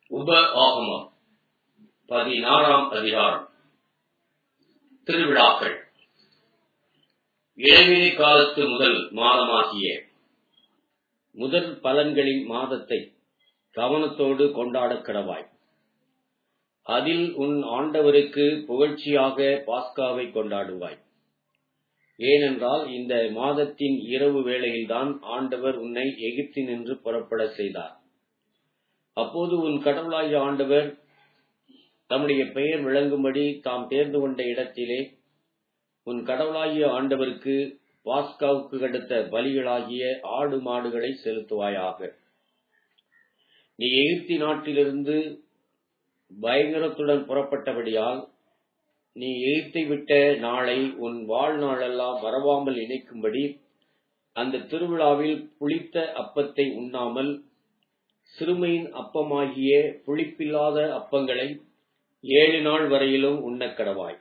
உப ஆகமம் பதினாறாம் அதிகாரம் திருவிழாக்கள் இடைவெளி காலத்து முதல் மாதமாகிய முதல் பலன்களின் மாதத்தை கவனத்தோடு கொண்டாடக் கடவாய் அதில் உன் ஆண்டவருக்கு புகழ்ச்சியாக பாஸ்காவை கொண்டாடுவாய் ஏனென்றால் இந்த மாதத்தின் இரவு வேளையில்தான் ஆண்டவர் உன்னை எகிப்தினின்று புறப்பட செய்தார் அப்போது உன் கடவுளாகிய ஆண்டவர் தம்முடைய பெயர் விளங்கும்படி தாம் தேர்ந்து கொண்ட இடத்திலே உன் கடவுளாகிய ஆண்டவருக்கு பாஸ்காவுக்கு அடுத்த பலிகளாகிய ஆடு மாடுகளை செலுத்துவாயாக நீ எகிப்தி நாட்டிலிருந்து பயங்கரத்துடன் புறப்பட்டபடியால் நீ எகிப்தை விட்ட நாளை உன் வாழ்நாளெல்லாம் மறவாமல் இணைக்கும்படி அந்த திருவிழாவில் புளித்த அப்பத்தை உண்ணாமல் சிறுமையின் அப்பமாகிய புளிப்பில்லாத அப்பங்களை ஏழு நாள் வரையிலும் உண்ணக் கடவாய்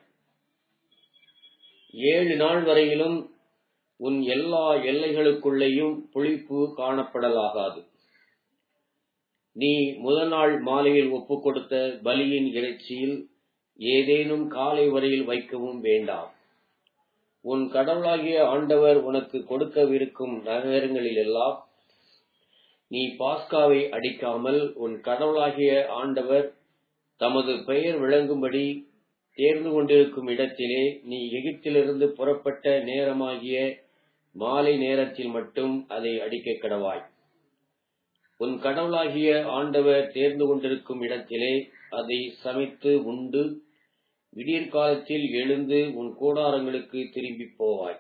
ஏழு நாள் வரையிலும் உன் எல்லா எல்லைகளுக்குள்ளேயும் புளிப்பு காணப்படலாகாது நீ முதல் நாள் மாலையில் ஒப்புக் கொடுத்த பலியின் இறைச்சியில் ஏதேனும் காலை வரையில் வைக்கவும் வேண்டாம் உன் கடவுளாகிய ஆண்டவர் உனக்கு கொடுக்கவிருக்கும் நகரங்களிலெல்லாம் நீ பாஸ்காவை அடிக்காமல் உன் கடவுளாகிய ஆண்டவர் தமது பெயர் விளங்கும்படி தேர்ந்து கொண்டிருக்கும் இடத்திலே நீ எகிப்திலிருந்து புறப்பட்ட நேரமாகிய மாலை நேரத்தில் மட்டும் அதை அடிக்க கடவாய் உன் கடவுளாகிய ஆண்டவர் தேர்ந்து கொண்டிருக்கும் இடத்திலே அதை சமைத்து உண்டு விடியற்காலத்தில் எழுந்து உன் கூடாரங்களுக்கு திரும்பி போவாய்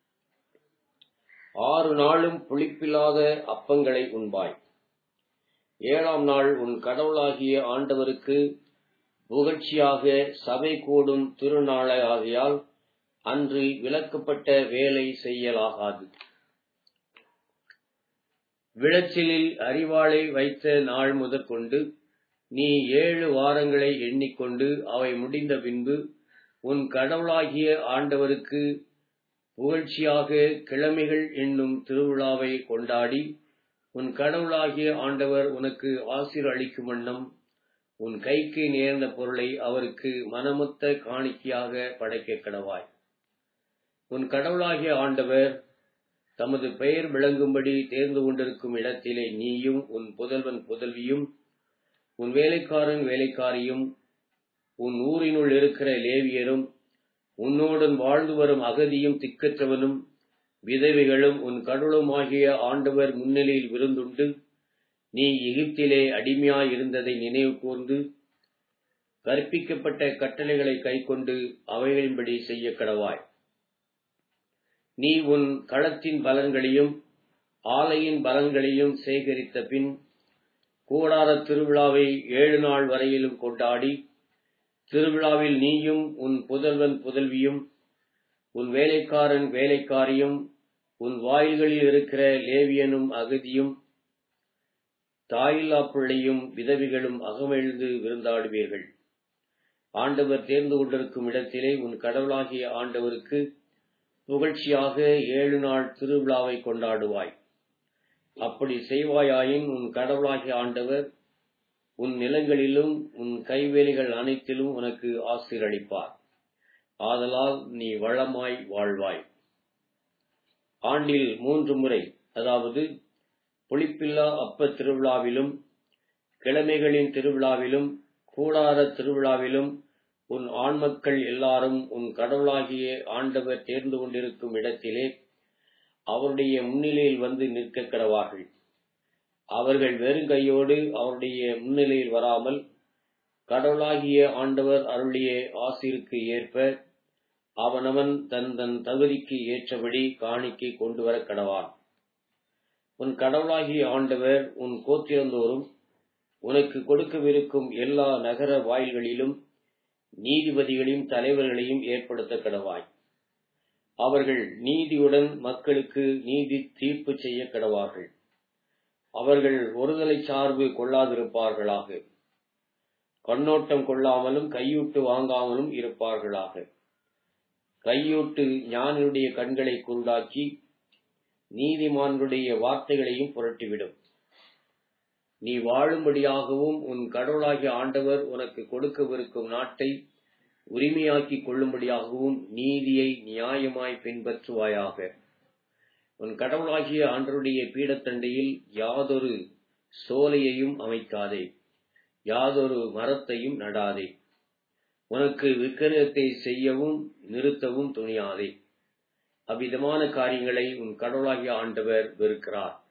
ஆறு நாளும் புளிப்பில்லாத அப்பங்களை உண்பாய் ஏழாம் நாள் உன் கடவுளாகிய ஆண்டவருக்கு புகழ்ச்சியாக சபை கூடும் திருநாளாகையால் அன்று விலக்கப்பட்ட வேலை செய்யலாகாது விளைச்சலில் அறிவாளை வைத்த நாள் முதற்கொண்டு நீ ஏழு வாரங்களை எண்ணிக்கொண்டு அவை முடிந்த பின்பு உன் கடவுளாகிய ஆண்டவருக்கு புகழ்ச்சியாக கிழமைகள் என்னும் திருவிழாவை கொண்டாடி உன் கடவுளாகிய ஆண்டவர் உனக்கு ஆசிர் அளிக்கும் வண்ணம் உன் கைக்கு நேர்ந்த பொருளை அவருக்கு மனமொத்த காணிக்கையாக படைக்க கடவாய் உன் கடவுளாகிய ஆண்டவர் தமது பெயர் விளங்கும்படி தேர்ந்து கொண்டிருக்கும் இடத்திலே நீயும் உன் புதல்வன் புதல்வியும் உன் வேலைக்காரன் வேலைக்காரியும் உன் ஊரினுள் இருக்கிற லேவியரும் உன்னோடன் வாழ்ந்து வரும் அகதியும் திக்கற்றவனும் விதவைகளும் உன் கடவுளுமாகிய ஆண்டவர் முன்னிலையில் விருந்துண்டு நீ எகிப்திலே அடிமையாய் இருந்ததை நினைவு கூர்ந்து கற்பிக்கப்பட்ட கட்டளைகளை கைக்கொண்டு அவைகளின்படி செய்ய கடவாய் நீ உன் களத்தின் பலன்களையும் ஆலையின் பலன்களையும் சேகரித்த பின் கூடார திருவிழாவை ஏழு நாள் வரையிலும் கொண்டாடி திருவிழாவில் நீயும் உன் புதல்வன் புதல்வியும் உன் வேலைக்காரன் வேலைக்காரியும் உன் வாயில்களில் இருக்கிற லேவியனும் அகதியும் தாயில்லா பிள்ளையும் விதவிகளும் அகமெழுந்து விருந்தாடுவீர்கள் ஆண்டவர் தேர்ந்து கொண்டிருக்கும் இடத்திலே உன் கடவுளாகிய ஆண்டவருக்கு புகழ்ச்சியாக ஏழு நாள் திருவிழாவை கொண்டாடுவாய் அப்படி செய்வாயாயின் உன் கடவுளாகிய ஆண்டவர் உன் நிலங்களிலும் உன் கைவேலிகள் அனைத்திலும் உனக்கு ஆசீரளிப்பார் ஆதலால் நீ வளமாய் வாழ்வாய் ஆண்டில் மூன்று முறை அதாவது புளிப்பில்லா அப்ப திருவிழாவிலும் கிழமைகளின் திருவிழாவிலும் கூடார திருவிழாவிலும் உன் ஆண்மக்கள் எல்லாரும் உன் கடவுளாகிய ஆண்டவர் தேர்ந்து கொண்டிருக்கும் இடத்திலே அவருடைய முன்னிலையில் வந்து நிற்க கடவார்கள் அவர்கள் வெறுங்கையோடு அவருடைய முன்னிலையில் வராமல் கடவுளாகிய ஆண்டவர் அருளிய ஆசிருக்கு ஏற்ப அவனவன் தன் தன் தகுதிக்கு ஏற்றபடி காணிக்கை கொண்டு வர கடவான் உன் கடவுளாகிய ஆண்டவர் உன் கோத்திரந்தோறும் உனக்கு கொடுக்கவிருக்கும் எல்லா நகர வாயில்களிலும் நீதிபதிகளையும் தலைவர்களையும் ஏற்படுத்த கடவாய் அவர்கள் நீதியுடன் மக்களுக்கு நீதி தீர்ப்பு செய்ய கடவார்கள் அவர்கள் ஒருதலை சார்பு கொள்ளாதிருப்பார்களாக கண்ணோட்டம் கொள்ளாமலும் கையூட்டு வாங்காமலும் இருப்பார்களாக கையூட்டு ஞானியுடைய கண்களை குருடாக்கி நீதிமான்களுடைய வார்த்தைகளையும் புரட்டிவிடும் நீ வாழும்படியாகவும் உன் கடவுளாகிய ஆண்டவர் உனக்கு கொடுக்கவிருக்கும் நாட்டை உரிமையாக்கிக் கொள்ளும்படியாகவும் நீதியை நியாயமாய் பின்பற்றுவாயாக உன் கடவுளாகிய ஆண்டருடைய பீடத்தண்டையில் யாதொரு சோலையையும் அமைக்காதே யாதொரு மரத்தையும் நடாதே உனக்கு விக்கிரகத்தை செய்யவும் நிறுத்தவும் துணியாதே அவ்விதமான காரியங்களை உன் கடவுளாகிய ஆண்டவர் வெறுக்கிறார்